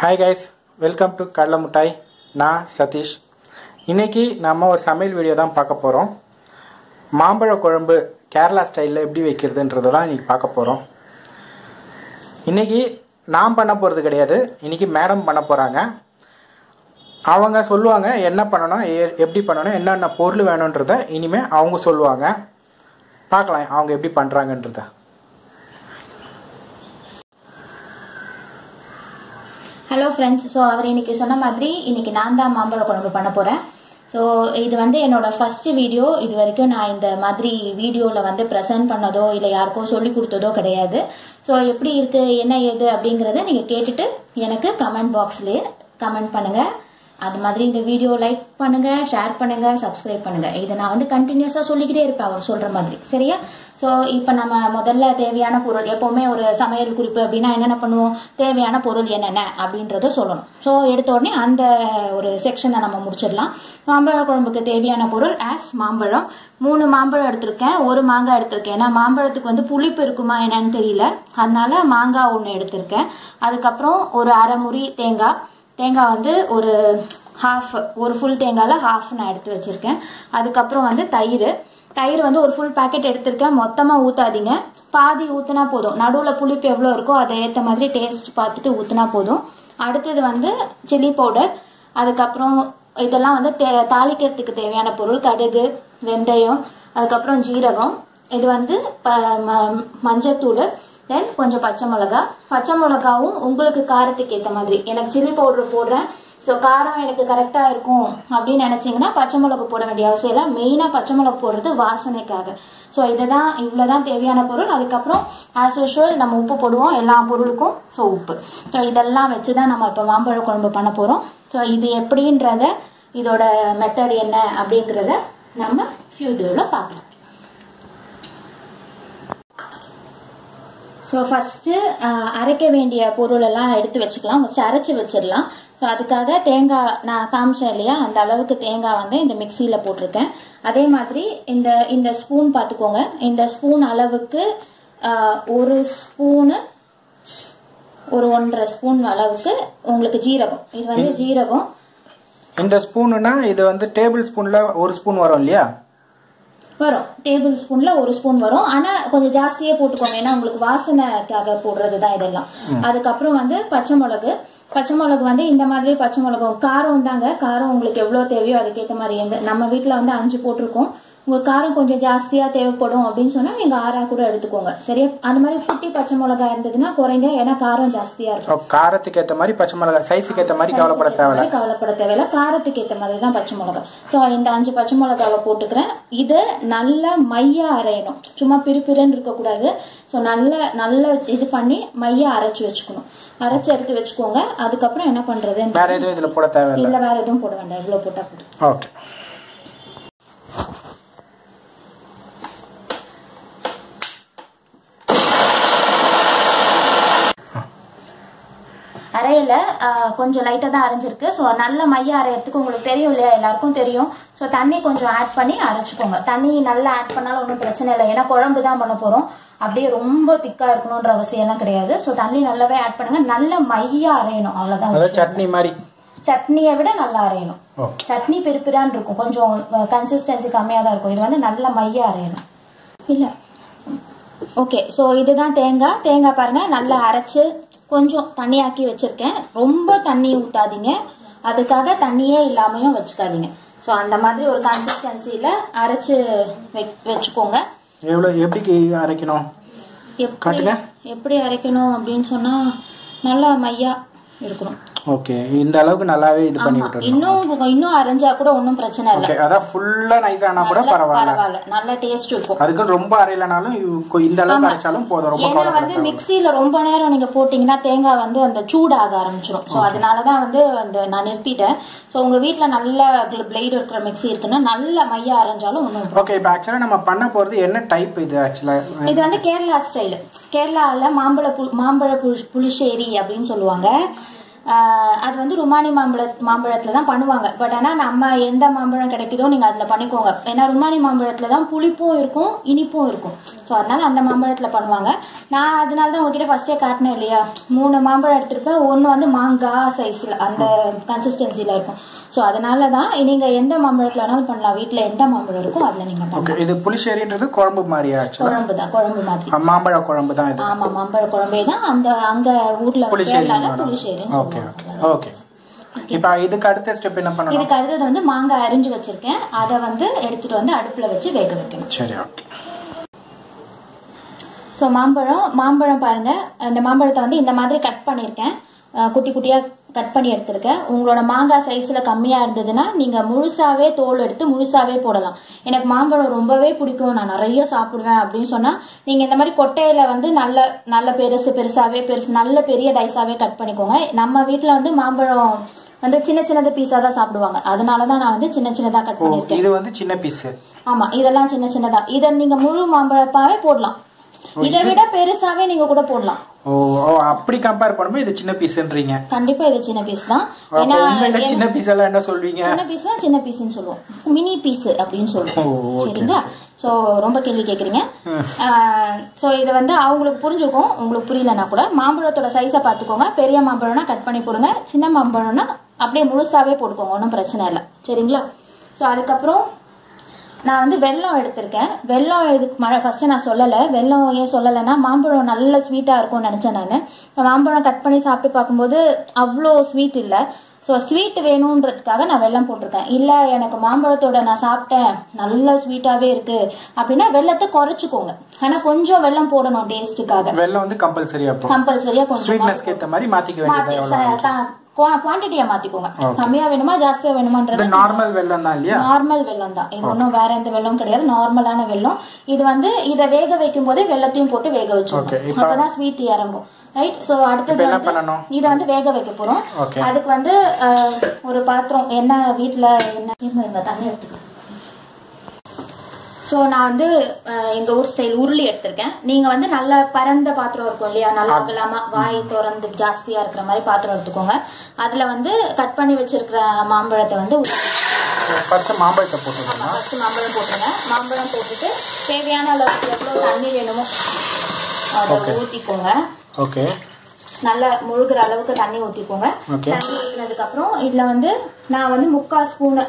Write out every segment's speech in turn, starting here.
Hi guys welcome to கடலை மிட்டாய் நான் சதீஷ் இன்னைக்கு நம்ம ஒரு சமையல் வீடியோ தான் பார்க்க போகிறோம் மாம்பழ குழம்பு கேரளா ஸ்டைலில் எப்படி வைக்கிறதுன்றதை தான் இன்னைக்கு பார்க்க போகிறோம் இன்னைக்கு நான் பண்ண போகிறது கிடையாது இன்னைக்கு மேடம் பண்ண போகிறாங்க அவங்க சொல்லுவாங்க என்ன பண்ணணும் எ- எப்படி பண்ணணும் என்னென்ன பொருள் வேணுன்றதை இனிமேல் அவங்க சொல்லுவாங்க பார்க்கலாம் அவங்க எப்படி பண்ணுறாங்கன்றத ஹலோ ஃப்ரெண்ட்ஸ் ஸோ அவர் இன்னைக்கு சொன்ன மாதிரி இன்னைக்கு நான் தான் மாம்பழ குழம்பு பண்ண போகிறேன் ஸோ இது வந்து என்னோட ஃபர்ஸ்ட் வீடியோ இது வரைக்கும் நான் இந்த மாதிரி வீடியோவில் வந்து ப்ரெசென்ட் பண்ணதோ இல்லை யாருக்கோ சொல்லி கொடுத்ததோ கிடையாது ஸோ எப்படி இருக்கு என்ன ஏது அப்படிங்கிறத நீங்கள் கேட்டுட்டு எனக்கு கமெண்ட் பாக்ஸ்லேயே கமெண்ட் பண்ணுங்கள் அது மாதிரி இந்த வீடியோ லைக் பண்ணுங்க ஷேர் பண்ணுங்க சப்ஸ்கிரைப் பண்ணுங்க இதை நான் வந்து கண்டினியூஸா சொல்லிக்கிட்டே இருப்பேன் அவர் சொல்ற மாதிரி சரியா ஸோ இப்போ நம்ம முதல்ல தேவையான பொருள் எப்பவுமே ஒரு சமையல் குறிப்பு அப்படின்னா என்னென்ன பண்ணுவோம் தேவையான பொருள் என்னென்ன அப்படின்றத சொல்லணும் ஸோ எடுத்த உடனே அந்த ஒரு செக்ஷனை நம்ம முடிச்சிடலாம் மாம்பழ குழம்புக்கு தேவையான பொருள் ஆஸ் மாம்பழம் மூணு மாம்பழம் எடுத்திருக்கேன் ஒரு மாங்காய் எடுத்திருக்கேன் ஏன்னா மாம்பழத்துக்கு வந்து புளிப்பு இருக்குமா என்னன்னு தெரியல அதனால மாங்காய் ஒன்று எடுத்திருக்கேன் அதுக்கப்புறம் ஒரு அரை முறி தேங்காய் தேங்காய் வந்து ஒரு ஹாஃப் ஒரு ஃபுல் தேங்காயில் ஹாஃப் நான் எடுத்து வச்சிருக்கேன் அதுக்கப்புறம் வந்து தயிர் தயிர் வந்து ஒரு ஃபுல் பாக்கெட் எடுத்திருக்கேன் மொத்தமாக ஊற்றாதீங்க பாதி ஊற்றினா போதும் நடுவில் புளிப்பு எவ்வளோ இருக்கோ அதை ஏற்ற மாதிரி டேஸ்ட் பார்த்துட்டு ஊற்றினா போதும் அடுத்தது வந்து சில்லி பவுடர் அதுக்கப்புறம் இதெல்லாம் வந்து தே தாளிக்கிறதுக்கு தேவையான பொருள் கடுகு வெந்தயம் அதுக்கப்புறம் ஜீரகம் இது வந்து ப ம- மஞ்சத்தூள் தென் கொஞ்சம் பச்சை மிளகா பச்சை மிளகாவும் உங்களுக்கு காரத்துக்கு ஏற்ற மாதிரி எனக்கு சில்லி பவுடர் போடுறேன் ஸோ காரம் எனக்கு கரெக்டாக இருக்கும் அப்படின்னு நினச்சிங்கன்னா பச்சை மிளகு போட வேண்டிய அவசியம் இல்லை மெயினாக பச்சை மிளகு போடுறது வாசனைக்காக ஸோ இதுதான் இவ்வளோ தான் தேவையான பொருள் அதுக்கப்புறம் ஆஸ் யூஷுவல் நம்ம உப்பு போடுவோம் எல்லா பொருளுக்கும் ஸோ உப்பு ஸோ இதெல்லாம் வச்சு தான் நம்ம இப்போ மாம்பழ குழம்பு பண்ண போகிறோம் ஸோ இது எப்படின்றத இதோட மெத்தட் என்ன அப்படிங்கிறத நம்ம வீடியோவில் பார்க்கலாம் ஸோ ஃபஸ்ட்டு அரைக்க வேண்டிய பொருள் எல்லாம் எடுத்து வச்சுக்கலாம் ஃபஸ்ட்டு அரைச்சி வச்சிடலாம் ஸோ அதுக்காக தேங்காய் நான் காமிச்சேன் இல்லையா அந்த அளவுக்கு தேங்காய் வந்து இந்த மிக்சியில் போட்டிருக்கேன் அதே மாதிரி இந்த இந்த ஸ்பூன் பார்த்துக்கோங்க இந்த ஸ்பூன் அளவுக்கு ஆஹ், ஒரு ஸ்பூனு ஒரு ஒன்றரை ஸ்பூன் அளவுக்கு உங்களுக்கு ஜீரகம் இது வந்து ஜீரகம் இந்த ஸ்பூனுனா இது வந்து டேபிள் ஸ்பூனில் ஒரு ஸ்பூன் வரும் இல்லையா வரும் டேபிள் ஸ்பூன்ல ஒரு ஸ்பூன் வரும் ஆனா கொஞ்சம் ஜாஸ்தியே போட்டுக்கோங்க ஏன்னா உங்களுக்கு வாசனைக்காக போடுறது தான் இதெல்லாம் அதுக்கப்புறம் வந்து பச்சை மிளகு பச்சை மிளகு வந்து இந்த மாதிரி பச்சை மிளகு காரம் தாங்க காரம் உங்களுக்கு எவ்வளவு தேவையோ அதுக்கேற்ற மாதிரி எங்க நம்ம வீட்ல வந்து அஞ்சு போட்டிருக்கோம் உங்களுக்கு காரம் கொஞ்சம் ஜாஸ்தியா தேவைப்படும் அப்படின்னு சொன்னா நீங்க ஆறா கூட எடுத்துக்கோங்க சரியா அந்த மாதிரி குட்டி பச்சை மிளகா இருந்ததுன்னா குறைங்க ஏன்னா காரம் ஜாஸ்தியா இருக்கும் ஓ, காரத்துக்கு ஏற்ற மாதிரி பச்சை மிளகாய் சைஸுக்கு ஏற்ற மாதிரி கவலைப்பட சைஸுக்கு ஏத்த தேவையில்ல மாதிரி கவலைப்பட தேவையில்ல காரத்துக்கு ஏற்ற மாதிரி தான் பச்சை மிளகாய் ஸோ இந்த அஞ்சு பச்சை மிளகாவை போட்டுக்கிறேன் இது நல்லா மையா அரையணும் சும்மா பிறுபிறுன்னு இருக்கக்கூடாது ஸோ நல்ல நல்ல இது பண்ணி மையா அரைச்சு வச்சுக்கணும் அரைச்சு எடுத்து வச்சுக்கோங்க அதுக்கப்புறம் என்ன பண்றது வேற எதுவும் இதில் போட தேவையில்லை இல்ல வேற எதுவும் போட வேண்டாம் இவ்வளவு போட்டா போதும் ஓகே அரையில ஆஹ், கொஞ்சம் லைட்டா தான் அரைஞ்சிருக்கு ஸோ நல்ல மைய அரையறதுக்கு உங்களுக்கு தெரியும் இல்லையா எல்லாருக்கும் தெரியும் ஸோ தண்ணி கொஞ்சம் ஆட் பண்ணி அரைச்சுக்கோங்க தண்ணி நல்லா ஆட் பண்ணாலும் ஒன்றும் பிரச்சனை இல்லை ஏன்னா குழம்பு தான் பண்ண போறோம் அப்படியே ரொம்ப திக்கா இருக்கணும்ன்ற அவசியம் எல்லாம் கிடையாது ஸோ தண்ணி நல்லாவே ஆட் பண்ணுங்க நல்ல மையா அரையணும் அவ்வளவுதான் அதாவது விஷயம். சட்னி மாதிரி சட்னியை விட நல்லா அரையணும் ஓகே சட்னி பிரிப்பிரான் இருக்கும் கொஞ்சம் கன்சிஸ்டன்சி கம்மியாக தான் இருக்கும் இது வந்து நல்ல மைய அரையணும் இல்லை ஓகே ஸோ இதுதான் தேங்காய் தேங்காய் பாருங்க நல்லா அரைச்சு கொஞ்சம் தண்ணியாக்கி வச்சிருக்கேன் ரொம்ப தண்ணி ஊத்தாதீங்க அதுக்காக தண்ணியே இல்லாமையும் வச்சுக்காதீங்க ஸோ அந்த மாதிரி ஒரு கன்சிஸ்டன்சியில் அரைச்சு வெ- வச்சுக்கோங்க எவ்வளோ எப்படி அரைக்கணும் எப்படி காட்டுங்க. எப்படி அரைக்கணும் அப்படின்னு சொன்னா நல்லா மையா இருக்கணும் ஓகே இந்த அளவுக்கு நல்லாவே இது பண்ணி ஆமா விட்டுருணும் இன்னும் இன்னும் அரைஞ்சா கூட ஒன்றும் பிரச்சனை இல்லை ஓகே அதான் ஃபுல்லா நைஸ் ஆனா கூட நல்ல- பரவாயில்ல பரவாயில்ல நல்ல டேஸ்ட் இருக்கும் அதுக்கு ரொம்ப அரையலனாலும் இவ்- இந்த அளவுக்கு அரைச்சாலும் போதும் ரொம்ப ஏன்னா கவலைப்பட வந்து தேவையில்ல. மிக்ஸில ரொம்ப நேரம் நீங்க போட்டீங்கன்னா தேங்காய் வந்து அந்த சூடாக ஆரம்பிச்சிடும் ஸோ அதனாலதான் வந்து அந்த நான் நிறுத்திட்டேன் ஸோ உங்க வீட்ல நல்ல பிளேடு இருக்கிற மிக்ஸி இருக்குன்னா நல்ல மையா அரைஞ்சாலும் ஒன்றும் ஓகே இப்போ ஆக்சுவலாக நம்ம பண்ண போறது என்ன டைப் இது ஆக்சுவலாக இது வந்து கேரளா ஸ்டைலு கேரளாவில் மாம்பழ பு மாம்பழ புளி- புளிശ്ശേരി அப்படின்னு சொல்லுவாங்க ஆஹ் அது வந்து ருமானி மாம்பழ மாம்பழத்துல தான் பண்ணுவாங்க பட் ஆனா நம்ம எந்த மாம்பழம் கிடைக்குதோ நீங்க அதுல பண்ணிக்கோங்க ஏன்னா ருமானி மாம்பழத்துல தான் புளிப்பும் இருக்கும் இனிப்பும் இருக்கும் ஸோ அதனால அந்த மாம்பழத்துல பண்ணுவாங்க நான் அதனால தான் உங்ககிட்ட ஃபர்ஸ்டே காட்டினேன் இல்லையா மூணு மாம்பழம் எடுத்திருப்பேன் ஒன்று வந்து மாங்காய் சைஸ்ல அந்த கன்சிஸ்டன்சில இருக்கும் ஸோ அதனால தான் நீங்க எந்த மாம்பழத்துல வேணாலும் பண்ணலாம் வீட்ல எந்த மாம்பழம் இருக்கோ அதுல நீங்க பண்ணலாம் ஓகே இது புளிச்சேரின்றது குழம்பு மாதிரியா ஆக்சுவலா குழம்பு தான் குழம்பு மாதிரி மாம்பழ குழம்பு தான் இது ஆமா மாம்பழ குழம்பே தான் அந்த அங்க ஊர்ல புளிச்சேரி கேரளால புளிச்சேரின்னு ஓகே சொல்லுவாங்க ஓகே ஓகே இப்போ இதுக்கு அடுத்த ஸ்டெப் என்ன பண்ணணும் இதுக்கு அடுத்தது வந்து மாங்காய் அரிஞ்சு வச்சிருக்கேன் அதை வந்து எடுத்துட்டு வந்து அடுப்புல வச்சு வேக வைக்கணும் சரி ஓகே ஸோ மாம்பழம் மாம்பழம் பாருங்க அந்த மாம்பழத்தை வந்து இந்த மாதிரி கட் பண்ணியிருக்கேன் அஹ் குட்டி குட்டியா கட் பண்ணி எடுத்திருக்கேன் உங்களோட மாங்காய் சைஸ்ல கம்மியா இருந்ததுன்னா நீங்க முழுசாவே தோல் எடுத்து முழுசாவே போடலாம் எனக்கு மாம்பழம் ரொம்பவே பிடிக்கும் நான் நிறைய சாப்பிடுவேன் அப்படின்னு சொன்னா நீங்க இந்த மாதிரி கொட்டையில வந்து நல்ல நல்ல பெருசு பெருசாவே பெருசு நல்ல பெரிய டைஸாவே கட் பண்ணிக்கோங்க நம்ம வீட்ல வந்து மாம்பழம் வந்து சின்ன சின்னது பீஸா தான் சாப்பிடுவாங்க அதனால தான் நான் வந்து சின்ன சின்னதா கட் ஓ பண்ணியிருக்கேன் இது வந்து சின்ன பீஸ் ஆமா இதெல்லாம் சின்ன சின்னதா இதை நீங்க முழு மாம்பழப்பாவே போடலாம் இதை விட பெருசாவே நீங்க கூட போடலாம் ஓ ஓ அப்படி கம்பேர் பண்ணும்போது இது சின்ன பீஸ்ன்றீங்க கண்டிப்பா இது சின்ன பீஸ் தான் அப்போ ஏன்னா உண்மையில சின்ன பீஸ் எல்லாம் என்ன சொல்வீங்க சின்ன பீஸ்னா சின்ன பீஸ்னு சொல்லுவோம் மினி பீஸ் அப்படின்னு சொல்லுவோம் ஓ, okay. சரிங்களா சோ ரொம்ப கேள்வி கேக்குறீங்க சோ இது வந்து அவங்களுக்கு புரிஞ்சுக்கும் உங்களுக்கு புரியலனா கூட மாம்பழத்தோட சைஸை பார்த்துக்கோங்க பெரிய மாம்பழம்னா கட் பண்ணி போடுங்க சின்ன மாம்பழம்னா அப்படியே முழுசாவே போட்டுக்கோங்க ஒன்றும் பிரச்சனை இல்லை சரிங்களா சோ அதுக்கப்புறம் நான் வந்து வெல்லம் எடுத்திருக்கேன் வெல்லம் இதுக்கு மழை ஃபர்ஸ்ட் நான் சொல்லலை வெல்லம் ஏன் சொல்லலைன்னா மாம்பழம் நல்ல ஸ்வீட்டாக இருக்கும்னு நினச்சேன் நான் மாம்பழம் கட் பண்ணி சாப்பிட்டு பார்க்கும்போது அவ்வளோ ஸ்வீட் இல்லை ஸோ ஸ்வீட் வேணுன்றதுக்காக நான் வெல்லம் போட்டிருக்கேன் இல்லை எனக்கு மாம்பழத்தோட நான் சாப்பிட்டேன் நல்ல ஸ்வீட்டாகவே இருக்கு அப்படின்னா வெல்லத்தை குறைச்சிக்கோங்க ஆனால் கொஞ்சம் வெல்லம் போடணும் டேஸ்ட்டுக்காக வெள்ளம் வந்து கம்பல்சரி அப்போ கம்பல்சரியாக கொஞ்சம் ஸ்வீட்னஸ்க்கு ஏத்த மாதிரி மாத்திக்க மாற்றி வேண்டியது குவான்டிட்டியை மாற்றிக்கோங்க கம்மியாக வேணுமா ஜாஸ்தியாக வேணுமான்றது இது நார்மல் வெள்ளம் தான் இல்லையா நார்மல் வெல்லம் தான் இது ஒன்றும் வேற எந்த வெல்லம் கிடையாது நார்மலான வெல்லம் இது வந்து இதை வேக வைக்கும் போதே வெள்ளத்தையும் போட்டு வேக வச்சுக்கணும் Okay, இப்ப- அப்பதான் ஸ்வீட் இறங்கும் ரைட் சோ அடுத்தது இப்ப என்ன வந்து பண்ணணும்? இதை வந்து வேக வைக்க போறோம் Okay. அதுக்கு வந்து அஹ், ஒரு பாத்திரம் என்ன வீட்ல என்ன இருங்க இருங்க தண்ணி எடுத்துக்கலாம் ஸோ நான் வந்து அஹ், எங்க ஊர் ஸ்டைல் உருளி எடுத்திருக்கேன் நீங்க வந்து நல்ல பரந்த பாத்திரம் இருக்கும் இல்லையா நல்லா அகலமா வாய் திறந்து ஜாஸ்தியா இருக்கிற மாதிரி பாத்திரம் எடுத்துக்கோங்க அதுல வந்து கட் பண்ணி வச்சிருக்கிற மாம்பழத்தை வந்து உள்ள ஃபர்ஸ்ட் மாம்பழத்தை போட்டுக்கணும் ஃபர்ஸ்ட் மாம்பழம் போட்டுருங்க மாம்பழம் போட்டுட்டு தேவையான அளவுக்கு எவ்வளவு தண்ணி வேணுமோ அதை ஊத்திக்கோங்க ஓகே நல்லா முழுகிற அளவுக்கு தண்ணி ஊத்திக்கோங்க Okay. தண்ணி ஊத்தினதுக்கு அப்புறம் இதுல வந்து நான் வந்து முக்கால் ஸ்பூனு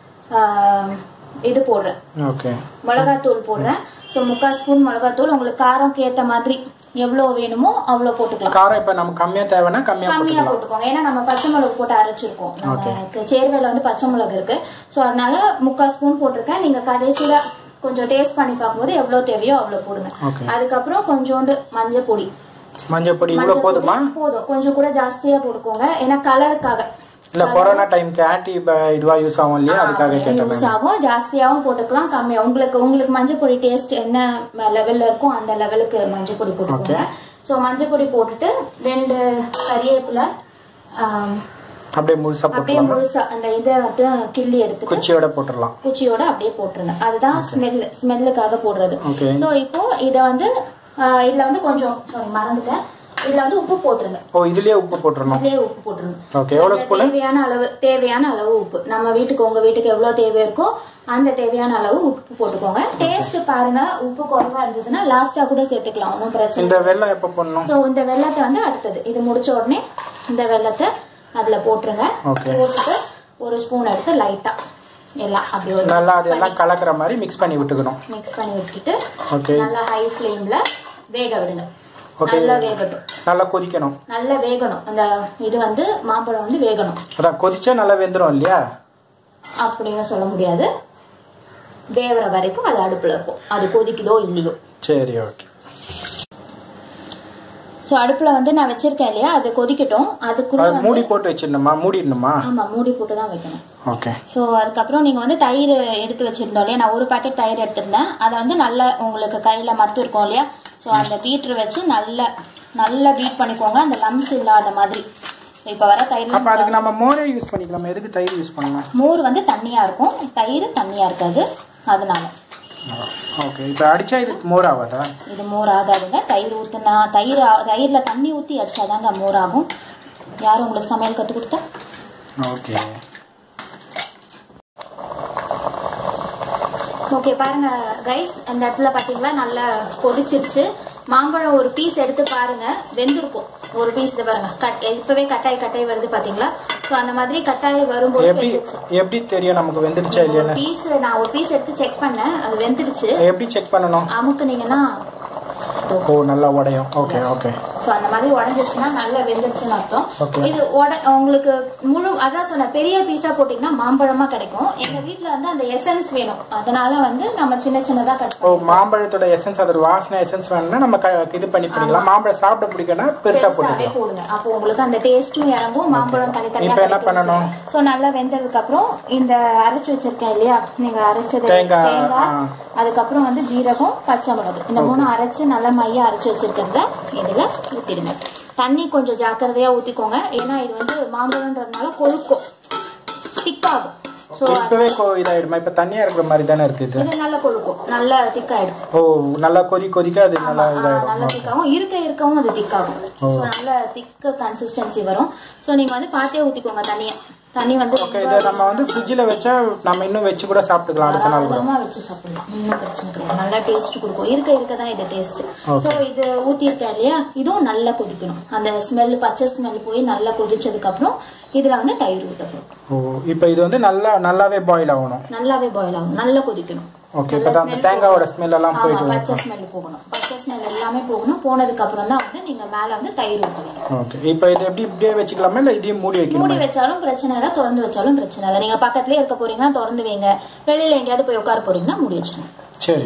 இது போடுறேன் ஓகே மிளகாத்தூள் போடுறேன் ஸோ முக்கால் ஸ்பூன் மிளகாத்தூள் உங்களுக்கு காரம்க்கு ஏத்த மாதிரி எவ்வளவு வேணுமோ அவ்வளவு போட்டுக்கலாம் காரம் இப்ப நமக்கு கம்மியா தேவைன்னா கம்மியா கம்மியா போட்டுக்கலாம் போட்டுக்கோங்க ஏன்னா நம்ம பச்சை மிளகு போட்டு அரைச்சிருக்கோம் நமக்கு சேர்வையில வந்து பச்சை மிளகு இருக்கு சோ அதனால முக்கால் ஸ்பூன் போட்டிருக்கேன் நீங்க கடைசியில கொஞ்சம் டேஸ்ட் பண்ணி பார்க்கும்போது எவ்வளவு தேவையோ அவ்வளவு போடுங்க Okay. அதுக்கப்புறம் கொஞ்சோண்டு மஞ்சள் பொடி மஞ்சள் பொடி மஞ்சள் இவ்வளவு போதுமா பொடி போதும் கொஞ்சம் கூட ஜாஸ்தியா போட்டுக்கோங்க ஏன்னா கலருக்காக இல்ல கொரோனா டைம்க்கு ஆன்டி இதுவா யூஸ் ஆகும் இல்லையா அதுக்காக கேட்டேன் யூஸ் ஆகும் ஜாஸ்தியாவும் போட்டுக்கலாம் கம்மியா உங்களுக்கு உங்களுக்கு மஞ்சள் பொடி டேஸ்ட் என்ன லெவல்ல இருக்கோ அந்த லெவலுக்கு மஞ்சள் பொடி போட்டுக்கோங்க சோ மஞ்சள் பொடி போட்டுட்டு ரெண்டு கறிவேப்பிலை ஆம், அப்படியே முழுசா அப்படியே போட்டுக்கலாம் முழுசா அந்த இதை மட்டும் கிள்ளி எடுத்துட்டு குச்சியோட போட்டுடலாம் குச்சியோட அப்படியே போட்டுருங்க அதுதான் ஸ்மெல் ஸ்மெல்லுக்காக போடுறது ஓகே சோ இப்போ இத வந்து ஆஹ், இதுல வந்து கொஞ்சம் சாரி மறந்துட்டேன் இதுல வந்து உப்பு போட்டுருங்க ஓ இதுலயே உப்பு போட்டுறணும் அதுலயே உப்பு போட்டுருங்க ஓகே எவ்வளவு ஸ்பூன் தேவையான அளவு தேவையான அளவு உப்பு நம்ம வீட்டுக்கு உங்க வீட்டுக்கு எவ்வளவு தேவை இருக்கோ அந்த தேவையான அளவு உப்பு போட்டுக்கோங்க டேஸ்ட் பாருங்க உப்பு குறைவா இருந்ததுன்னா லாஸ்டா கூட சேர்த்துக்கலாம் ஒன்றும் பிரச்சனை இந்த வெள்ளம் எப்ப போடணும் ஸோ இந்த வெள்ளத்தை வந்து அடுத்தது இது முடிச்ச உடனே இந்த வெள்ளத்தை அதுல போட்டுருங்க ஓகே போட்டுட்டு ஒரு ஸ்பூன் எடுத்து லைட்டா எல்லாம் அப்படி ஒரு நல்லா அது எல்லாம் கலக்குற மாதிரி மிக்ஸ் பண்ணி விட்டுக்கணும் மிக்ஸ் பண்ணி விட்டுட்டு ஓகே நல்லா ஹை ஃப்ளேம்ல வேக விடுங்க Okay. நல்லா வேகட்டும் நல்லா கொதிக்கணும் நல்லா வேகணும் அந்த இது வந்து மாம்பழம் வந்து வேகணும் அதான் கொதிச்சா நல்லா வெந்துரும் இல்லையா அப்படின்னு சொல்ல முடியாது வேவற வரைக்கும் அது அடுப்புல இருக்கும் அது கொதிக்குதோ இல்லையோ சரி ஓகே ஸோ அடுப்புல வந்து நான் வச்சிருக்கேன் இல்லையா அது கொதிக்கட்டும் அதுக்குள்ள அது வந்து மூடி போட்டு வச்சிடணுமா மூடிடணுமா ஆமா மூடி போட்டு தான் வைக்கணும் ஓகே ஸோ அதுக்கப்புறம் நீங்கள் வந்து தயிர் எடுத்து வச்சிருந்தோம் இல்லையா நான் ஒரு பாக்கெட் தயிர் எடுத்திருந்தேன் அதை வந்து நல்லா உங்களுக்கு கையில் மத்து இருக்கும் இல்லையா ஸோ அந்த பீட்ரு வச்சு நல்லா நல்லா பீட் பண்ணிக்கோங்க அந்த லம்ஸ் இல்லாத மாதிரி இப்போ வர தயிர் அப்ப அதுக்கு நம்ம மோரே யூஸ் பண்ணிக்கலாம் எதுக்கு தயிர் யூஸ் பண்ணணும் மோர் வந்து தண்ணியாக இருக்கும் தயிர் தண்ணியாக இருக்காது அதனால ஓகே இப்போ அடிச்சா இது மோர் ஆகாதா இது மோர் ஆகாதுங்க தயிர் ஊற்றுனா தயிர் ஆ- தயிரில் தண்ணி ஊற்றி அடிச்சாதாங்க மோர் ஆகும் யார் உங்களுக்கு சமையல் கற்றுக் கொடுத்தா ஓகே ஓகே பாருங்க கைஸ் இந்த இடத்துல பாத்தீங்களா நல்லா கொதிச்சிருச்சு மாம்பழம் ஒரு பீஸ் எடுத்து பாருங்க வெந்திருக்கும் ஒரு பீஸ் இது பாருங்க கட் இப்பவே கட்டாய் கட்டாய் வருது பாத்தீங்களா சோ அந்த மாதிரி கட்டாய் வரும்போது எப்படி வெந்துச்சு எப்படி தெரியும் நமக்கு வெந்துடுச்சா ஒரு இல்லையான்னு பீஸ் நான் ஒரு பீஸ் எடுத்து செக் பண்ணேன் அது வெந்துடுச்சு எப்படி செக் பண்ணணும் அமுக்குனீங்கன்னா ஓ நல்லா உடையும் ஓகே ஓகே ஸோ அந்த மாதிரி உடஞ்சிருச்சுன்னா நல்லா வெந்துருச்சுன்னு அர்த்தம் Okay. இது உட உங்களுக்கு முழு அதான் சொன்ன பெரிய பீஸா போட்டீங்கன்னா மாம்பழமா கிடைக்கும் எங்க வீட்ல வந்து அந்த எசன்ஸ் வேணும் அதனால வந்து நம்ம சின்ன சின்னதா கட் ஓ மாம்பழத்தோட எசன்ஸ் அதோட வாசனை எசன்ஸ் வேணும்னா நம்ம க- இது பண்ணி பண்ணிக்கலாம் மாம்பழம் சாப்பிட பிடிக்கனா பெருசா பெருசாவே போட்டுக்கலாம் போடுங்க அப்போ உங்களுக்கு அந்த டேஸ்டும் இறங்கும் மாம்பழம் தனித்தனியா இப்ப என்ன பண்ணணும்? ஸோ நல்லா வெந்ததுக்கு அப்புறம் இந்த அரைச்சு வச்சிருக்கேன் இல்லையா நீங்க அரைச்சது தேங்காய், தேங்காய் ஆ. அதுக்கப்புறம் வந்து ஜீரகம் பச்சை மிளகு இந்த மூணு அரைச்சு நல்லா மைய அரைச்சு வச்சிருக்கிறத இதுல ஊத்திடுங்க தண்ணி கொஞ்சம் ஜாக்கிரதையா ஊத்திக்கோங்க ஏன்னா இது வந்து மாம்பழம்ன்றதுனால கொழுக்கும் திக்காகும் ஸோ இப்பவே கொ- இதாயிடுமா இப்ப தண்ணியா இருக்கிற மாதிரி தானே இருக்கு இது இது நல்லா கொழுக்கும் நல்லா திக்காயிடும் ஓ நல்லா கொதி கொதிக்க அது நல்லா ஆ, இதாயிடும் நல்லா திக்காகும் இருக்க இருக்கவும் அது திக்காகும் ஸோ நல்ல திக்க கன்சிஸ்டன்சி வரும் ஸோ நீங்க வந்து பார்த்தே ஊத்திக்கோங்க தண்ணியை தண்ணி வந்து ஓகே இதை நம்ம வந்து ஃப்ரிட்ஜில் வச்சா நம்ம இன்னும் வச்சு கூட சாப்பிட்டுக்கலாம் அடுத்த நாள் கூட தாராளமா வச்சு சாப்பிடலாம் ஒன்றும் பிரச்சனை கிடையாது நல்லா டேஸ்ட் கொடுக்கும் இருக்க இருக்க தான் இது டேஸ்ட் ஸோ இது ஊத்திருக்கேன் இல்லையா இதுவும் நல்லா கொதிக்கணும் அந்த ஸ்மெல் பச்சை ஸ்மெல் போய் நல்லா கொதிச்சதுக்கு அப்புறம் இதுல வந்து தயிர் ஊற்றப்படும் ஓ இப்போ இது வந்து நல்லா நல்லாவே பாயில் ஆகணும் நல்லாவே பாயில் ஆகும் நல்லா கொதிக்கணும் ஓகே இப்போ அந்த தேங்காயோட ஸ்மெல் எல்லாம் ஆமா போயிட்டு பச்சை ஸ்மெல் போகணும் பச்சை ஸ்மெல் எல்லாமே போகணும் போனதுக்கு அப்புறம் தான் வந்து நீங்க மேல வந்து தயிர் ஊற்றுவீங்க ஓகே இப்போ இது எப்படி இப்படியே வச்சுக்கலாமா இல்லை இதையும் மூடி வைக்கணுமா மூடி வச்சாலும் பிரச்சனை இல்லை திறந்து வச்சாலும் பிரச்சனை இல்லை நீங்க பக்கத்துலயே இருக்க போறீங்கன்னா திறந்து வைங்க வெளியில எங்கேயாவது போய் உட்கார போறீங்கன்னா மூடி வச்சிருங்க சரி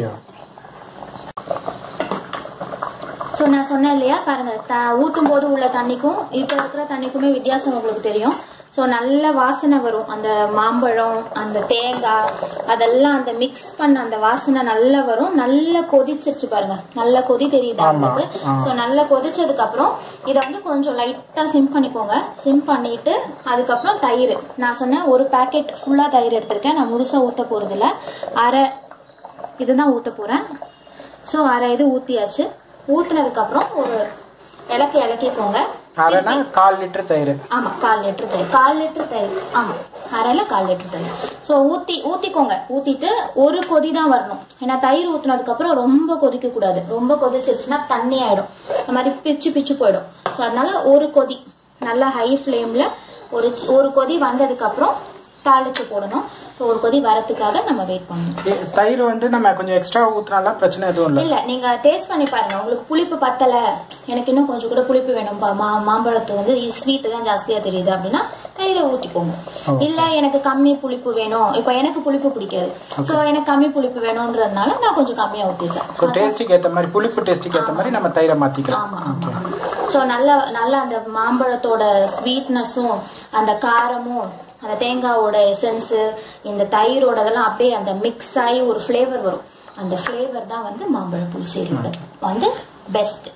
ஸோ நான் சொன்னேன் இல்லையா பாருங்க த ஊற்றும் போது உள்ள தண்ணிக்கும் இப்போ இருக்கிற தண்ணிக்குமே வித்தியாசம் உங்களுக்கு தெரியும் ஸோ நல்ல வாசனை வரும் அந்த மாம்பழம் அந்த தேங்காய் அதெல்லாம் அந்த மிக்ஸ் பண்ண அந்த வாசனை நல்லா வரும் நல்லா கொதிச்சிருச்சு பாருங்க நல்ல கொதி தெரியுது உங்களுக்கு ஸோ நல்லா கொதிச்சதுக்கு அப்புறம் இதை வந்து கொஞ்சம் லைட்டாக சிம் பண்ணிக்கோங்க சிம் பண்ணிட்டு அதுக்கப்புறம் தயிர் நான் சொன்னேன் ஒரு பேக்கெட் ஃபுல்லாக தயிர் எடுத்திருக்கேன் நான் முழுசாக ஊற்ற போகிறதில்ல அரை இதுதான் ஊற்ற போகிறேன் ஸோ அரை இது ஊற்றியாச்சு ஊத்துனதுக்கு அப்புறம் ஒரு இலக்கு இலக்கிக்கோங்க அரைனா கால் லிட்டர் தயிர் ஆமா கால் லிட்டர் தயிர் கால் லிட்டர் தயிர் ஆமா அரைல கால் லிட்டர் தயிர் ஸோ ஊத்தி ஊத்திக்கோங்க ஊத்திட்டு ஒரு கொதி தான் வரணும் ஏன்னா தயிர் ஊத்துனதுக்கு அப்புறம் ரொம்ப கொதிக்க கூடாது ரொம்ப கொதிச்சிருச்சுன்னா தண்ணி ஆயிடும் இந்த மாதிரி பிச்சு பிச்சு போயிடும் ஸோ அதனால ஒரு கொதி நல்லா ஹை ஃப்ளேம்ல ஒரு சி- ஒரு கொதி வந்ததுக்கு அப்புறம் தாளிச்சு போடணும் ஸோ ஒரு கொதி வரதுக்காக நம்ம வெயிட் பண்ணணும் தயிர் வந்து நம்ம கொஞ்சம் எக்ஸ்ட்ரா ஊத்துனாலாம் பிரச்சனை எதுவும் இல்லை இல்ல நீங்க டேஸ்ட் பண்ணி பாருங்க உங்களுக்கு புளிப்பு பத்தல எனக்கு இன்னும் கொஞ்சம் கூட புளிப்பு வேணும் பா- மா மாம்பழத்து வந்து ஸ்வீட் தான் ஜாஸ்தியா தெரியுது அப்படின்னா தயிரை ஊத்திக்கோங்க இல்ல எனக்கு கம்மி புளிப்பு வேணும் இப்ப எனக்கு புளிப்பு பிடிக்காது சோ எனக்கு கம்மி புளிப்பு வேணும்ன்றதுனால நான் கொஞ்சம் கம்மியா ஊத்திருக்கேன் ஸோ டேஸ்ட்டுக்கு ஏற்ற மாதிரி புளிப்பு டேஸ்ட்டுக்கு ஏற்ற மாதிரி நம்ம தயிரை மாற்றிக்கலாம் ஆமா ஆமா ஸோ நல்ல நல்ல அந்த மாம்பழத்தோட ஸ்வீட்னஸும் அந்த காரமும் அந்த தேங்காவோட எசன்ஸு இந்த தயிரோட இதெல்லாம் அப்படியே அந்த மிக்ஸ் ஆகி ஒரு ஃப்ளேவர் வரும் அந்த ஃப்ளேவர் தான் வந்து மாம்பழ புளிச்சேரியோட வந்து பெஸ்ட்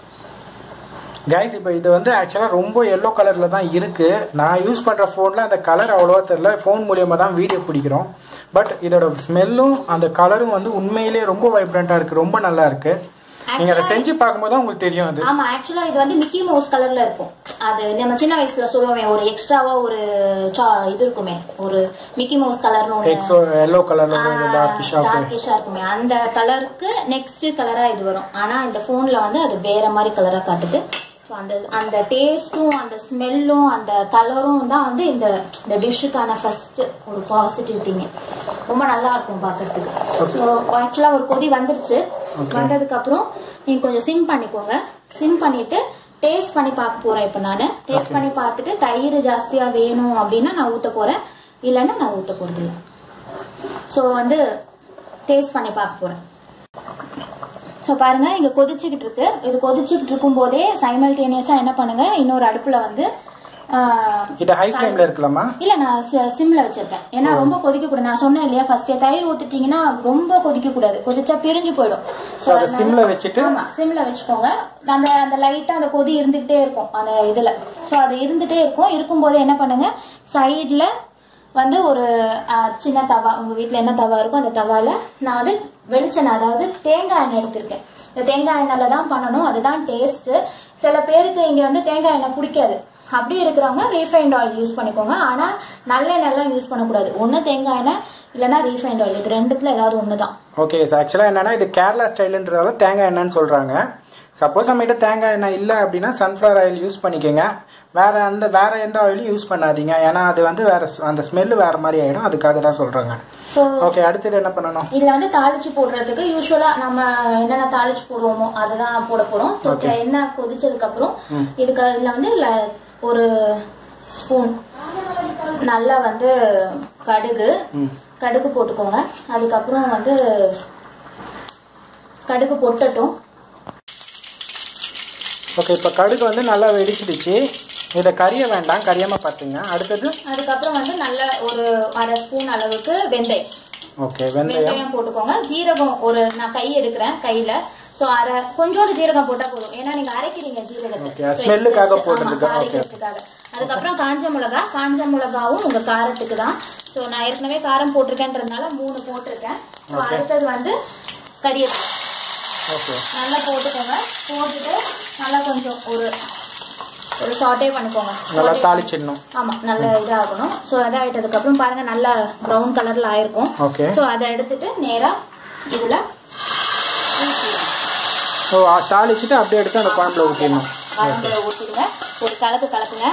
கைஸ் இப்போ இது வந்து ஆக்சுவலாக ரொம்ப எல்லோ கலரில் தான் இருக்குது நான் யூஸ் பண்ணுற ஃபோனில் அந்த கலர் அவ்வளோவா தெரில ஃபோன் மூலியமாக தான் வீடியோ பிடிக்கிறோம் பட் இதோட ஸ்மெல்லும் அந்த கலரும் வந்து உண்மையிலேயே ரொம்ப வைப்ரண்ட்டாக இருக்குது ரொம்ப நல்லா இருக்குது நீங்கள் அதை செஞ்சு பார்க்கும்போது தான் உங்களுக்கு தெரியும் அது ஆமா ஆக்சுவலா இது வந்து மிக்கி மவுஸ் கலர்ல இருக்கும் அது நம்ம சின்ன வயசுல சொல்லுவோமே ஒரு எக்ஸ்ட்ராவா ஒரு சா- இது இருக்குமே ஒரு மிக்கி மவுஸ் கலர்னு ஒண்ணு எக்ஸோ எல்லோ கலரில் டார்க்கிஷாக டார்க்கிஷா இருக்குமே அந்த கலருக்கு நெக்ஸ்ட் கலரா இது வரும் ஆனா இந்த போன்ல வந்து அது வேற மாதிரி கலரா காட்டுது ஸோ அந்த அந்த டேஸ்ட்டும் அந்த ஸ்மெல்லும் அந்த கலரும் தான் வந்து இந்த இந்த டிஷ்ஷுக்கான ஃபர்ஸ்ட் ஒரு பாசிட்டிவ் திங் ரொம்ப நல்லா இருக்கும் பார்க்கறதுக்கு ஸோ ஆக்சுவலாக ஒரு கொதி வந்துருச்சு வந்ததுக்கு அப்புறம் நீங்க கொஞ்சம் சிம் பண்ணிக்கோங்க சிம் பண்ணிட்டு டேஸ்ட் பண்ணி பார்க்க போறேன் இப்போ நான் டேஸ்ட் பண்ணி பார்த்துட்டு தயிர் ஜாஸ்தியா வேணும் அப்படின்னா நான் ஊத்த போறேன் இல்லைன்னா நான் ஊத்த போறது இல்லை ஸோ வந்து டேஸ்ட் பண்ணி பார்க்க போறேன் ஸோ பாருங்க இங்க கொதிச்சுக்கிட்டு இருக்கு இது கொதிச்சுக்கிட்டு இருக்கும் போதே சைமல்டேனியஸா என்ன பண்ணுங்க இன்னொரு அடுப்புல வந்து ஆஹ், இது ஹை ஃப்ளேமில் இருக்கலாமா இல்ல நான் சி- சிம்ல வச்சிருக்கேன் ஏன்னா ரொம்ப கொதிக்க கூடாது நான் சொன்னேன் இல்லையா ஃபர்ஸ்ட் தயிர் ஊத்திட்டீங்கன்னா ரொம்ப கொதிக்க கூடாது கொதிச்சா பிரிஞ்சு போயிடும் ஸோ அதை சிம்மில் வச்சுட்டு ஆமா சிம்ல வச்சுக்கோங்க அந்த அந்த லைட்டா அந்த கொதி இருந்துகிட்டே இருக்கும் அந்த இதுல சோ அது இருந்துட்டே இருக்கும் இருக்கும்போது என்ன பண்ணுங்க சைடுல வந்து ஒரு அஹ், சின்ன தவா உங்க வீட்ல என்ன தவா இருக்கோ அந்த தவால நான் வந்து வெளிச்செண்ணெய் அதாவது தேங்காய் எண்ணெய் எடுத்திருக்கேன் இந்த தேங்காய் எண்ணெயில தான் பண்ணணும் அதுதான் டேஸ்ட் சில பேருக்கு இங்க வந்து தேங்காய் எண்ணெய் பிடிக்காது அப்படி இருக்கிறவங்க ரீஃபைண்ட் ஆயில் யூஸ் பண்ணிக்கோங்க ஆனால் நல்லெண்ணெய்லாம் யூஸ் பண்ணக்கூடாது ஒன்று தேங்காய் எண்ணெய் இல்லைன்னா ரீஃபைண்ட் ஆயில் இது ரெண்டுத்துல ஏதாவது ஒன்று தான் ஓகே சார் ஆக்சுவலாக என்னன்னா இது கேரளா ஸ்டைலுன்றதால தேங்காய் எண்ணெய்னு சொல்கிறாங்க சப்போஸ் நம்மகிட்ட தேங்காய் எண்ணெய் இல்லை அப்படின்னா சன்ஃப்ளவர் ஆயில் யூஸ் பண்ணிக்கோங்க வேற அந்த வேற எந்த ஆயிலும் யூஸ் பண்ணாதீங்க ஏன்னா அது வந்து வேற ஸ்- அந்த ஸ்மெல்லு வேற மாதிரி ஆயிடும் அதுக்காக தான் சொல்றாங்க ஸோ ஓகே அடுத்தது என்ன பண்ணணும் இதுல வந்து தாளிச்சு போடுறதுக்கு யூஸ்வலா நம்ம என்னென்ன தாளிச்சு போடுவோமோ அதுதான் போட போறோம் தொட்ட எண்ணெய் கொதிச்சதுக்கு அப்புறம் இதுக்கு இதுல வந்து ல- ஒரு ஸ்பூன் நல்லா வந்து கடுகு கடுகு போட்டுக்கோங்க அதுக்கப்புறம் வந்து கடுகு பொட்டட்டும் ஓகே இப்போ கடுகு வந்து நல்லா வெடிச்சிடுச்சு இதை கறிய வேண்டாம் கறியாம பார்த்துங்க அடுத்தது அதுக்கப்புறம் வந்து நல்ல ஒரு அரை ஸ்பூன் அளவுக்கு வெந்தயம் ஓகே வெந்தயம் வெந்தயம் போட்டுக்கோங்க ஜீரகம் ஒரு நான் கை எடுக்கிறேன் கையில சோ அரை கொஞ்சோண்டு ஜீரகம் போட்டா போதும் ஏன்னா நீங்க அரைக்கிறீங்க ஜீரகத்தை Okay, So, ஸ்மெல்லுக்காக just, போட்டிருக்க. ஆமா, தாளிக்கிறதுக்காக அதுக்கப்புறம் காஞ்ச மிளகா காஞ்ச மிளகாவும் உங்க காரத்துக்கு தான் சோ நான் ஏற்கனவே காரம் போட்டிருக்கேன்றதுனால மூணு போட்டிருக்கேன் So, அடுத்தது வந்து கரியல் ஓகே நல்லா போட்டுக்கோங்க போட்டுட்டு நல்லா கொஞ்சம் ஒரு ஒரு சாட்டே பண்ணிக்கோங்க நல்லா தாளிச்சிடணும் ஆமா நல்ல இதாகணும் ஸோ இதாகிட்டதுக்கு அப்புறம் பாருங்க நல்லா ப்ரௌன் கலர்ல ஆயிருக்கும் ஓகே ஸோ அதை எடுத்துட்டு நேரா இதுல ஊற்றிடுங்க ஸோ தாளிச்சிட்டு அப்படியே எடுத்து அந்த குழம்புல ஊற்றிடணும் குழம்புல ஊற்றிடுங்க ஒரு கலக்கு கலக்குங்க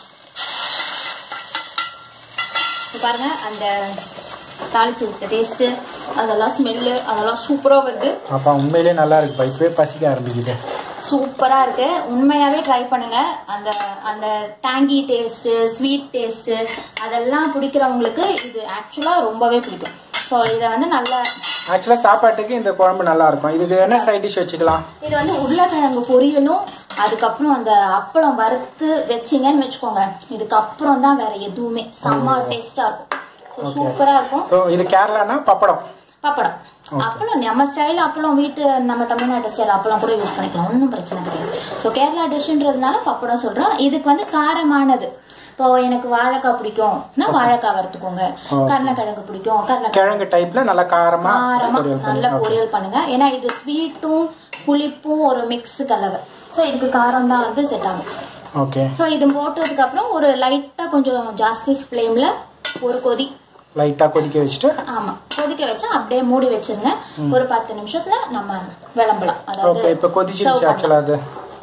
இப்போ பாருங்க அந்த தாளிச்சு விட்ட டேஸ்ட்டு அதெல்லாம் ஸ்மெல்லு அதெல்லாம் சூப்பராக வருது அப்பா உண்மையிலேயே நல்லா இருக்குப்பா இப்பவே பசிக்க ஆரம்பிக்குது சூப்பரா இருக்கு உண்மையாவே ட்ரை பண்ணுங்க அந்த அந்த டேங்கி டேஸ்ட் ஸ்வீட் டேஸ்ட் அதெல்லாம் பிடிக்கிறவங்களுக்கு இது ஆக்சுவலா ரொம்பவே பிடிக்கும் ஸோ இதை வந்து நல்ல ஆக்சுவலாக சாப்பாட்டுக்கு இந்த குழம்பு நல்லா இருக்கும் இதுக்கு என்ன சைட் டிஷ் வச்சுக்கலாம் இது வந்து உருளைக்கிழங்கு பொரியலும் அதுக்கப்புறம் அந்த அப்பளம் வறுத்து வச்சிங்கன்னு வச்சுக்கோங்க இதுக்கப்புறம் தான் வேற எதுவுமே செம்ம டேஸ்டா இருக்கும் ஸோ சூப்பரா இருக்கும் ஸோ இது கேரளானா பப்படம் பப்படம் அப்பளம் நம்ம ஸ்டைல் அப்பளம் வீட்டு நம்ம தமிழ்நாட்டு ஸ்டைல் அப்பளம் கூட யூஸ் பண்ணிக்கலாம் ஒன்றும் பிரச்சனை கிடையாது ஸோ கேரளா டிஷ்ன்றதுனால பப்படம் சொல்றோம் இதுக்கு வந்து காரமானது இப்போ எனக்கு வாழைக்காய் பிடிக்கும்னா வாழைக்காய் வறுத்துக்கோங்க கருணக்கிழங்கு பிடிக்கும் கருணக்கிழங்கு கிழங்கு டைப்ல நல்லா காரமா காரமா பொரியல் பண்ணி நல்லா பொரியல் பண்ணுங்க ஏன்னா இது ஸ்வீட்டும் புளிப்பும் ஒரு மிக்ஸ் கலவை ஸோ இதுக்கு காரம் தான் வந்து செட் ஆகும் ஓகே ஸோ இது போட்டதுக்கு அப்புறம் ஒரு லைட்டா கொஞ்சம் ஜாஸ்தி ஃப்ளேம்ல ஒரு கொதி லைட்டா கொதிக்க வச்சுட்டு ஆமா கொதிக்க வச்சா அப்படியே மூடி வச்சிருங்க ஒரு பத்து நிமிஷத்துல நம்ம விளம்பலாம் அதாவது ஓகே இப்போ serve கொதிச்சிருச்சு பண்ணலாம். ஆக்சுவலா அது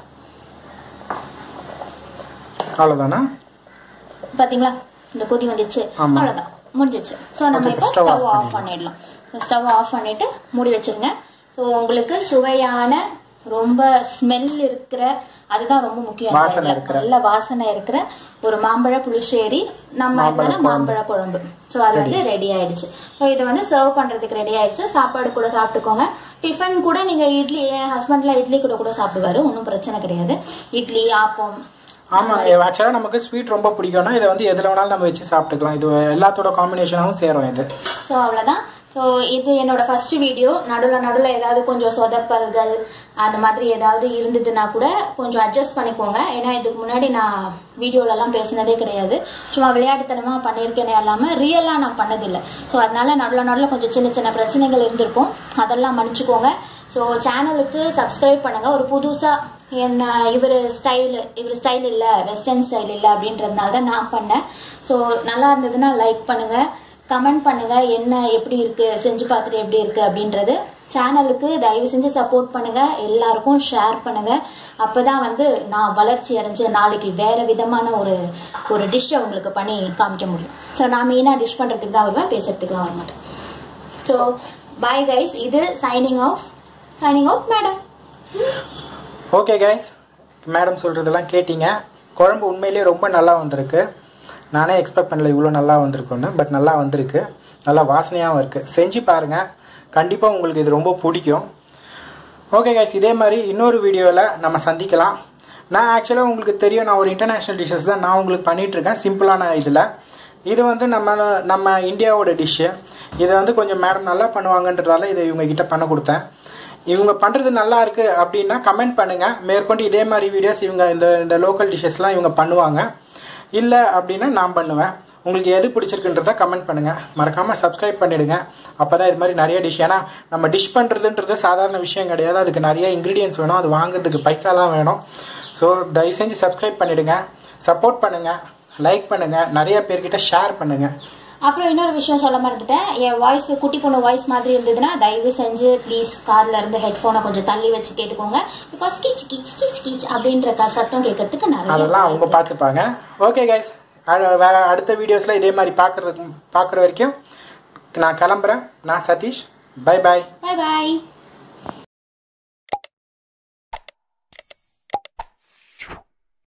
அவ்வளவுதானா பாத்தீங்களா இந்த கொதி வந்துச்சு ஆமா. அவ்வளவுதான் முடிஞ்சிச்சு ஸோ நம்ம Okay, இப்போ stove ஸ்டவ் off ஆஃப் பண்ணிடலாம் ஸ்டவ் ஆஃப் பண்ணிட்டு மூடி வச்சிருங்க ஸோ உங்களுக்கு சுவையான ரொம்ப ஸ்மெல் இருக்கிற அதுதான் ரொம்ப முக்கியம் இந்த வாசனை இதுல. இருக்கிற. நல்ல வாசனை இருக்கிற ஒரு மாம்பழ புளிச்சேரி நம்ம மாம்பழ இதுல மாம்பழ குழம்பு ஸோ அது வந்து ரெடி ஆயிடுச்சு ஸோ இதை வந்து சர்வ் பண்றதுக்கு ரெடி ஆயிடுச்சு சாப்பாடு கூட சாப்பிட்டுக்கோங்க டிஃபன் கூட நீங்க இட்லி என் ஹஸ்பண்ட்லாம் இட்லி கூட கூட சாப்பிடுவாரு ஒன்றும் பிரச்சனை கிடையாது இட்லி ஆப்பம் ஆமா ஆக்சுவலா நமக்கு ஸ்வீட் ரொம்ப பிடிக்கும்னா இதை வந்து எதுல வேணாலும் நம்ம வச்சு சாப்பிட்டுக்கலாம் இது எல்லாத்தோட காம்பினேஷனாகவும் சேரும் இது ஸோ அவ்வளோதான் ஸோ இது என்னோட ஃபர்ஸ்ட் வீடியோ நடுவில் நடுவில் ஏதாவது கொஞ்சம் சொதப்பல்கள் அந்த மாதிரி ஏதாவது இருந்ததுன்னா கூட கொஞ்சம் அட்ஜஸ்ட் பண்ணிக்கோங்க ஏன்னா இதுக்கு முன்னாடி நான் வீடியோலலாம் பேசினதே கிடையாது சும்மா விளையாட்டுத்தனமாக பண்ணியிருக்கேனே இல்லாமல் ரியலாக நான் பண்ணதில்லை ஸோ அதனால நடுவில் நடுவில் கொஞ்சம் சின்ன சின்ன பிரச்சனைகள் இருந்திருக்கும் அதெல்லாம் மன்னிச்சுக்கோங்க ஸோ சேனலுக்கு சப்ஸ்கிரைப் பண்ணுங்கள் ஒரு புதுசாக என்ன இவர் ஸ்டைல் இவர் ஸ்டைல் இல்லை வெஸ்டர்ன் ஸ்டைல் இல்லை அப்படின்றதுனால தான் நான் பண்ணேன் ஸோ நல்லா இருந்ததுன்னா லைக் பண்ணுங்க கமெண்ட் பண்ணுங்க என்ன எப்படி இருக்கு செஞ்சு பார்த்துட்டு எப்படி இருக்கு அப்படின்றது சேனலுக்கு தயவு செஞ்சு சப்போர்ட் பண்ணுங்க எல்லாருக்கும் ஷேர் பண்ணுங்க அப்பதான் வந்து நான் வளர்ச்சி அடைஞ்சு நாளைக்கு வேற விதமான ஒரு ஒரு டிஷ்ஷை உங்களுக்கு பண்ணி காமிக்க முடியும் ஸோ நான் மெயினாக டிஷ் பண்றதுக்கு தான் வருவேன் பேசுறதுக்குலாம் வர மாட்டேன் ஸோ பாய் கைஸ் இது signing off signing off madam okay guys madam சொல்றதெல்லாம் கேட்டீங்க குழம்பு உண்மையிலேயே ரொம்ப நல்லா வந்திருக்கு நானே எக்ஸ்பெக்ட் பண்ணல இவ்வளோ நல்லா வந்திருக்குன்னு பட் நல்லா வந்திருக்கு நல்லா வாசனையாகவும் இருக்குது செஞ்சு பாருங்கள் கண்டிப்பாக உங்களுக்கு இது ரொம்ப பிடிக்கும் ஓகே கைஸ் இதே மாதிரி இன்னொரு வீடியோவில் நம்ம சந்திக்கலாம் நான் ஆக்சுவலாக உங்களுக்கு தெரியும் நான் ஒரு இன்டர்நேஷ்னல் டிஷ்ஷஸ் தான் நான் உங்களுக்கு பண்ணிட்டு இருக்கேன் சிம்பிளான இதில் இது வந்து நம்ம நம்ம இந்தியாவோட டிஷ்ஷு இதை வந்து கொஞ்சம் மேடம் நல்லா பண்ணுவாங்கன்றதால இதை இவங்க கிட்ட பண்ண கொடுத்தேன் இவங்க பண்ணுறது நல்லா இருக்கு அப்படின்னா கமெண்ட் பண்ணுங்க மேற்கொண்டு இதே மாதிரி வீடியோஸ் இவங்க இந்த இந்த லோக்கல் டிஷ்ஷஸ்லாம் இவங்க பண்ணுவாங்க இல்லை அப்படின்னா நான் பண்ணுவேன் உங்களுக்கு எது பிடிச்சிருக்குன்றத கமெண்ட் பண்ணுங்க மறக்காம சப்ஸ்கிரைப் பண்ணிடுங்க அப்பதான் இது மாதிரி நிறைய டிஷ் ஏன்னா நம்ம டிஷ் பண்றதுன்றது சாதாரண விஷயம் கிடையாது அதுக்கு நிறைய இன்க்ரீடியன்ஸ் வேணும் அது வாங்குறதுக்கு பைசாலாம் வேணும் ஸோ தயவு செஞ்சு சப்ஸ்கிரைப் பண்ணிடுங்க சப்போர்ட் பண்ணுங்கள் லைக் பண்ணுங்கள் நிறைய பேர்கிட்ட ஷேர் பண்ணுங்கள் அப்புறம் இன்னொரு விஷயம் சொல்ல மறந்துட்டேன் என் வாய்ஸ் குட்டி பொண்ணு வாய்ஸ் மாதிரி இருந்ததுன்னா தயவு செஞ்சு ப்ளீஸ் கார்ல இருந்து ஹெட்ஃபோனை கொஞ்சம் தள்ளி வச்சு கேட்டுக்கோங்க பிகாஸ் கீச் கீச் கீச் கீச் அப்படின்ற க- சத்தம் கேட்கறதுக்கு நிறைய அதெல்லாம் அவங்க பார்த்துப்பாங்க ஓகே கைஸ் வேற அடுத்த வீடியோஸில் இதே மாதிரி பார்க்குறதுக்கு பார்க்குற வரைக்கும் நான் கிளம்புறேன் நான் சதீஷ் பை பாய் பாய் பாய்